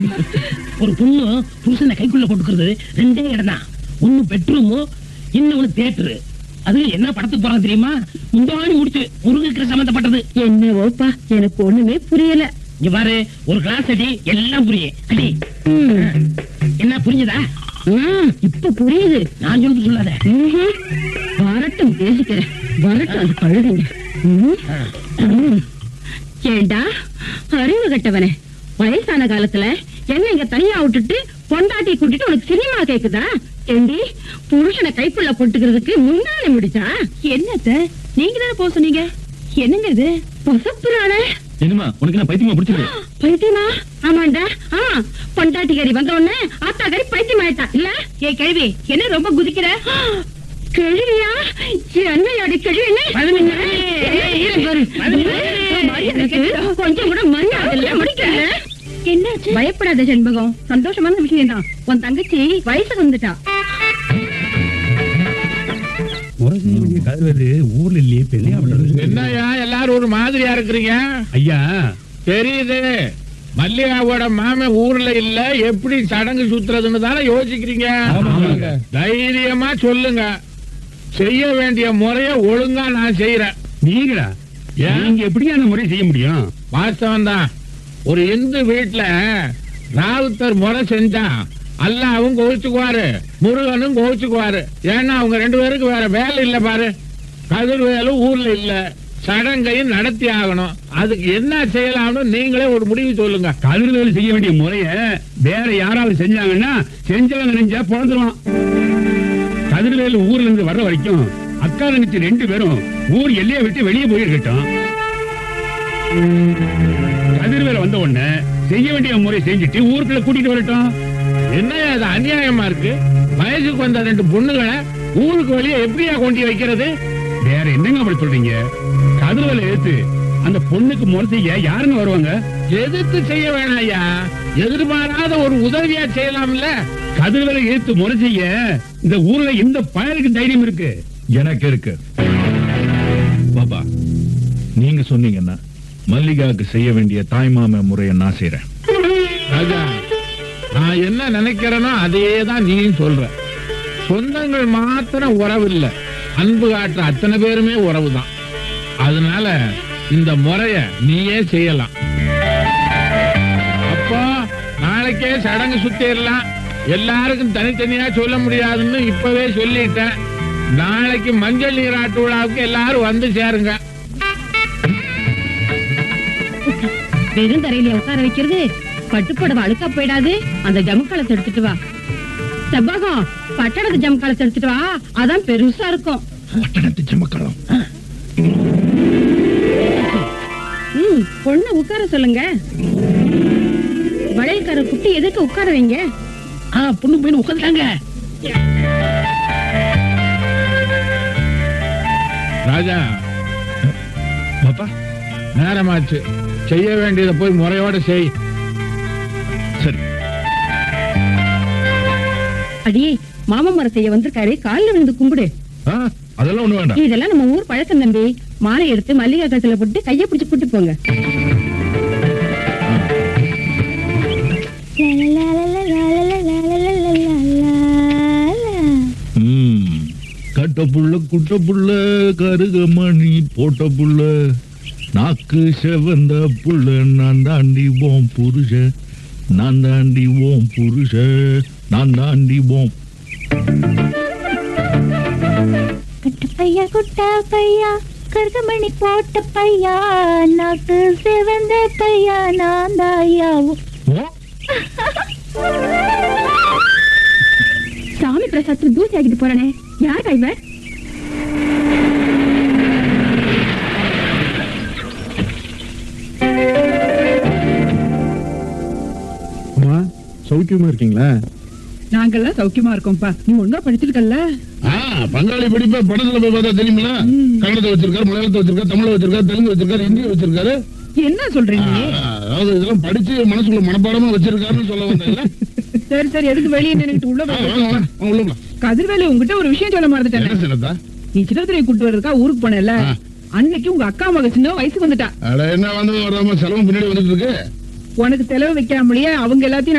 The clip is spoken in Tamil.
ஒரு பொண்ணு புருஷனை கைக்குள்ள போட்டுக்கிறது ரெண்டே இடம் தான் ஒண்ணு பெட்ரூமு இன்னொன்னு தியேட்டரு அது என்ன படத்துக்கு போறாங்க தெரியுமா முந்தாணி முடிச்சு முருகக்கிற சம்பந்தப்பட்டது என்னவோப்பா எனக்கு ஒண்ணுமே புரியல இங்க பாரு ஒரு கிளாஸ் அடி எல்லாம் புரியும் அடி ம். என்ன புரிஞ்சுதா ம், இப்ப புரியுது நான் சொல்றது சொல்லாத ம்ஹும். வரட்டும் பேசிக்கிறேன் வரட்டும் அது கழுதுங்க ம். ம். ஏண்டா அறிவு கட்டவனே வயசான காலத்துல என்ன இங்க தனியா விட்டுட்டு பொண்டாட்டி கூட்டிட்டு உனக்கு சினிமா கேக்குதா ஏண்டி புருஷனை கைக்குள்ள போட்டுக்கிறதுக்கு முன்னாலே முடிச்சா என்னத்த நீங்க தானே போக சொன்னீங்க என்னங்க இது பொசப்புறானே என்னமா உனக்கு என்ன பைத்தியமா பிடிச்சிருக்கு பைத்தியமா ஆமாண்டா ஆ பொண்டாட்டிக்காரி வந்த உடனே ஆத்தாக்காரி பைத்தியம் ஆயிட்டா இல்ல ஏ கேள்வி என்ன ரொம்ப குதிக்கிற கேள்வியா என்னையோட கேள்வி பதினஞ்சு. கொஞ்சம் கூட மரியாதை இல்ல முடிக்கல என்னாச்சு பயப்படாத செண்பகம் சந்தோஷமான விஷயம் தான் உன் தங்கச்சி வயசுக்கு வந்துட்டா கதிரது ஊர்ல இல்லையே பெண்ணையா பண்றது என்னய்யா எல்லாரும் ஒரு மாதிரியா இருக்கிறீங்க ஐயா தெரியுது மல்லிகாவோட மாமன் ஊர்ல இல்ல எப்படி சடங்கு சுத்துறதுன்னு தானே யோசிக்கிறீங்க ஆமாங்க. தைரியமா சொல்லுங்க செய்ய வேண்டிய முறைய ஒழுங்கா நான் செய்யறேன் நீங்களா ஏன்? நீங்க எப்படியா அந்த முறை செய்ய முடியும் வாஸ்தவம் தான் ஒரு இந்து வீட்டுல ராவுத்தர் முறை செஞ்சா அல்லாவும் கோவிச்சுக்குவாரு முருகனும் கோவிச்சுக்குவாரு ஏன்னா அவங்க ரெண்டு பேருக்கு வேற வேலை இல்ல பாரு கதிர்வேலும் ஊர்ல இல்ல சடங்கையும் நடத்தி ஆகணும் அதுக்கு என்ன செய்யலாம்னு நீங்களே ஒரு முடிவு சொல்லுங்க கதிர்வேலு செய்ய வேண்டிய முறைய வேற யாராவது செஞ்சாங்கன்னா செஞ்சவங்க நினைஞ்சா பிறந்துருவான் கதிர்வேலு ஊர்ல இருந்து வர்ற வரைக்கும் அக்கா தங்கச்சி ரெண்டு பேரும் ஊர் எல்லையை விட்டு வெளியே போயிருக்கட்டும் கதிர்வேல வந்த உடனே செய்ய வேண்டிய முறை செஞ்சுட்டு ஊருக்குள்ள கூட்டிட்டு வரட்டும் என்ன அது அநியாயமா இருக்கு வயசுக்கு வந்த ரெண்டு பொண்ணுகளை ஊருக்கு வெளியே எப்படியா கொண்டு வைக்கிறது வேற என்னங்க அப்படி சொல்றீங்க கதிர்வேலை எடுத்து அந்த பொண்ணுக்கு முறை செய்ய யாருங்க வருவாங்க எதிர்த்து செய்ய வேணாம் ஐயா எதிர்பாராத ஒரு உதவியா செய்யலாம்ல கதிர்வேலை எடுத்து முறை செய்ய இந்த ஊர்ல எந்த பயலுக்கு தைரியம் இருக்கு எனக்கு இருக்கு பாபா நீங்க சொன்னீங்கன்னா மல்லிகாவுக்கு செய்ய வேண்டிய தாய்மாம முறையை நான் செய்யறேன் ராஜா நான் என்ன நினைக்கிறேனோ அதையே தான் நீயும் சொல்ற சொந்தங்கள் மாத்திரம் உறவு இல்ல அன்பு காட்டுற அத்தனை பேருமே உறவு தான் அதனால இந்த முறைய நீயே செய்யலாம் அப்போ நாளைக்கே சடங்கு சுத்திடலாம் எல்லாருக்கும் தனித்தனியா சொல்ல முடியாதுன்னு இப்பவே சொல்லிட்டேன் நாளைக்கு மஞ்சள் நீராட்டு விழாவுக்கு எல்லாரும் வந்து சேருங்க வெறும் தரையில உட்கார வைக்கிறது பட்டுப்புடவை அழுக்கா போயிடாது அந்த ஜமுக்காலத்தை எடுத்துட்டு வா செவ்வகம் பட்டணத்து ஜமுக்காலத்தை எடுத்துட்டு வா அதான் பெருசா இருக்கும் பட்டணத்து ஜமக்களம் ம் பொண்ணு உட்கார சொல்லுங்க வளையல்கார குட்டி எதுக்கு உட்கார வைங்க ஆ பொண்ணு போய் உட்காந்துட்டாங்க ராஜா பாப்பா நேரமாச்சு செய்ய வேண்டியதை போய் முறையோட செய் சரி அடியே மாமா மரம் செய்ய வந்திருக்காரு காலில் விழுந்து கும்பிடு ஆ, அதெல்லாம் ஒண்ணு வேண்டாம் இதெல்லாம் நம்ம ஊர் பழக்கம் தம்பி மாலை எடுத்து மல்லிகை கழுத்துல போட்டு கையை பிடிச்சு கூட்டு போங்க ம். கட்ட புள்ள குட்ட புள்ள கருகமணி போட்ட புள்ள நாக்கு செவந்த புள்ள நான் தாண்டி ஓம் புருஷ நான் தாண்டி ஓம் புருஷ நான் தாண்டி ஓம் கட்ட பையா குட்ட பையா கருகமணி போட்ட பையா நாக்கு சிவந்த பையா நான் தாயா ஓ சாமி பிரசாதத்துல தூசி ஆகிட்டு போறானே யார் கைவர் அம்மா சௌக்கியமா இருக்கீங்களா நாங்கெல்லாம் சௌக்கியமா இருக்கோம்ப்பா நீ ஒழுங்கா படிச்சிருக்கல்ல பங்காளி பிடிப்ப படத்துல போய் பார்த்தா தெரியுமில கன்னடத்தை வச்சிருக்காரு மலையாளத்தை வச்சிருக்காரு தமிழ வச்சிருக்காரு தெலுங்கு வச்சிருக்காரு ஹிந்தி வச்சிருக்காரு என்ன சொல்றீங்க ஆ, அதாவது இதெல்லாம் படிச்சு மனசுக்குள்ள மனப்பாடமா வச்சிருக்காருன்னு சொல்ல வந்தேன் சரி சரி எதுக்கு வெளியே நின்னுட்டு உள்ள வாங்க போய் வாங்க, வாங்க உள்ள போலாம். கதிர்வேலு உங்ககிட்ட ஒரு விஷயம் சொல்ல என்ன மறந்துட்டேன் சிலதா நீ சின்னத்திரையை கூட்டு வர்றதுக்கா ஊருக்கு போனல ஆ. அன்னைக்கு உங்க அக்கா மக சின்ன வயசுக்கு வந்துட்டா அட என்ன வந்து வராம செலவு பின்னாடி வந்துட்டு இருக்கு உனக்கு செலவு வைக்காமலேயே அவங்க எல்லாத்தையும்